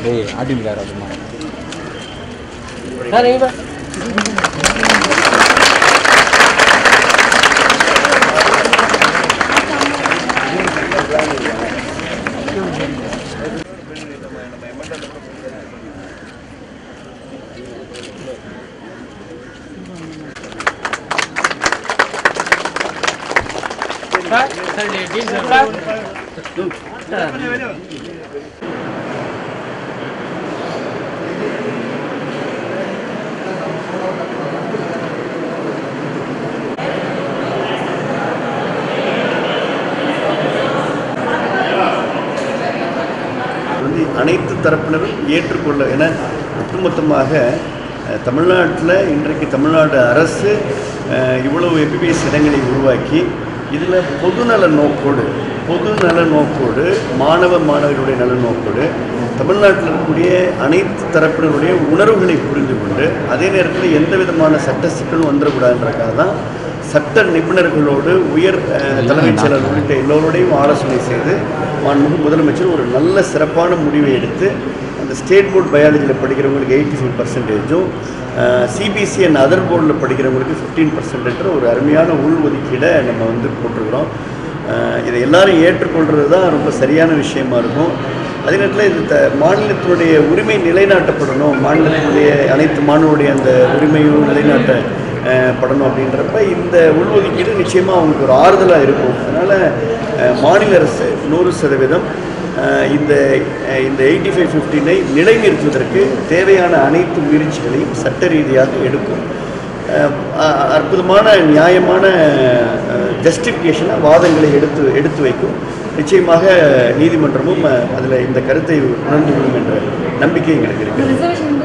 போய் ஆட்டிருக்காரு அப்படிமா வந்து அனைத்து தரப்பினரும் ஏற்றுக்கொள்ள என ஒட்டுமொத்தமாக அஹ், தமிழ்நாட்டில் இன்றைக்கு தமிழ்நாடு அரசு அஹ், இவ்வளவு எம்பிபிஎஸ் இடங்களை உருவாக்கி இதில் பொதுநல நோக்கோடு பொதுநல நோக்கோடு மாணவ மாணவர்களுடைய நல நோக்கோடு தமிழ்நாட்டில் இருக்கக்கூடிய அனைத்து தரப்பினருடைய உணர்வுகளை புரிந்து கொண்டு அதே நேரத்தில் எந்த விதமான சட்ட சிக்கலும் வந்துடக்கூடாதுன்றக்காக தான் சட்ட நிபுணர்களோடு உயர் அஹ், தலைமைச் செயலர் உள்ளிட்ட எல்லோரோடையும் ஆலோசனை செய்து மாண்புமிகு முதலமைச்சர் ஒரு நல்ல சிறப்பான முடிவை எடுத்து அந்த ஸ்டேட் போர்ட் பயாலஜியில் படிக்கிறவங்களுக்கு எயிட்டி ஃபைவ் பர்சன்டேஜும் சிபிஎஸ்சி அண்ட் அதர் போர்டில் படிக்கிறவங்களுக்கு ஃபிஃப்டீன் பர்சன்டேஜ் ஒரு அருமையான உள் ஒதுக்கீடை நம்ம வந்து போட்டிருக்கிறோம் அஹ், இதை எல்லாரும் ஏற்றுக்கொள்கிறது தான் ரொம்ப சரியான விஷயமா இருக்கும் அதே நேரத்தில் இது த மாநிலத்தினுடைய உரிமை நிலைநாட்டப்படணும் மாநிலத்தினுடைய அனைத்து மாணவருடைய அந்த உரிமையும் நிலைநாட்ட அஹ், படணும் அப்படின்றப்ப இந்த உள்ஒதுக்கீடு நிச்சயமாக அவங்களுக்கு ஒரு ஆறுதலாக இருக்கும் அதனால் மாநில அரசு நூறு சதவீதம் அஹ், இந்த அஹ், இந்த எயிட்டி ஃபைவ் ஃபிஃப்டீனை நிலைநிறுத்துவதற்கு தேவையான அனைத்து முயற்சிகளையும் சட்ட ரீதியாக எடுக்கும் அஹ், அ- அற்புதமான நியாயமான ஜஸ்டிஃபிகேஷனை வாதங்களை எடுத்து எடுத்து வைக்கும் நிச்சயமாக நீதிமன்றமும் அதில் இந்த கருத்தை உணர்ந்து கொள்ளும் என்ற நம்பிக்கை எங்களுக்கு இருக்கிறது ரிசர்வேஷன்